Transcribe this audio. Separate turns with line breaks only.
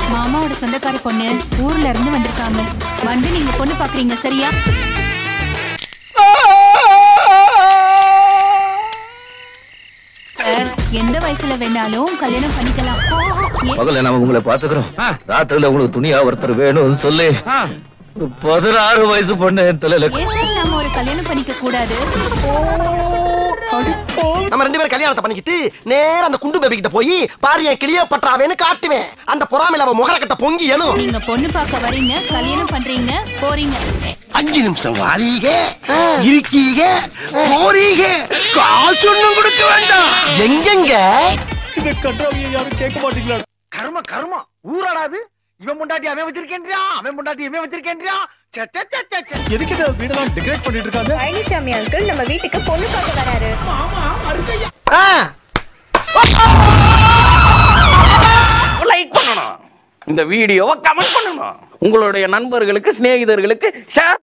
மாமாவோட சொந்தக்கார பொண்ணு ஊர்ல இருந்து வந்திருக்காங்க வந்து நீங்க பொண்ணு பாக்குறீங்க சரியா சார் எந்த வயசுல வேணாலும் கல்யாணம் பண்ணிக்கலாம் ஏ-
பகல நாம உங்களை பாத்துக்கிறோம் ராத்திரில உங்களுக்கு துணியா ஒருத்தர் வேணும்னு சொல்லி பதினாறு வயசு பொண்ணு என் தலையில
ஏன் சார் நாம ஒரு கல்யாணம் பண்ணிக்க கூடாது
நம்ம ரெண்டு பேரும் கல்யாணத்தை பண்ணிக்கிட்டு நேரா அந்த குண்டு பேபி கிட்ட போய் பாரு என் கிளியோ பற்றாவேன்னு காட்டுவேன் அந்த பொறாமையில அவ முகரக்கட்ட பொங்கி எழும்
நீங்க பொண்ணு பார்க்க வரீங்க கல்யாணம் பண்றீங்க போறீங்க
அஞ்சு நிமிஷம் வாரீக இருக்கீக போறீக காசு ஒண்ணும் கொடுக்க வேண்டாம் எங்கெங்க
இந்த கன்றாவியை யாரும் கேட்க மாட்டீங்களா
கர்ம கர்மம் ஊராடாது இவன் முண்டாட்டி அவன் வச்சிருக்கேன்றியா அவன் முண்டாட்டி இவன் வச்சிருக்கேன்றியா ச்சே, ச்சே, ச்சே, ச்சே, ச்சே.
எதுக்கு இந்த வீடெல்லாம் டெக்கரேட் பண்ணிட்டு இருக்காங்க
பழனிசாமி அங்கிள் நம்ம வீட்டுக்கு பொண்ணு பார்க்க வராரு
ஆ,
லைக் பண்ணணும் இந்த வீடியோவை கமெண்ட் பண்ணணும் உங்களுடைய நண்பர்களுக்கு சிநேகிதர்களுக்கு ஷேர்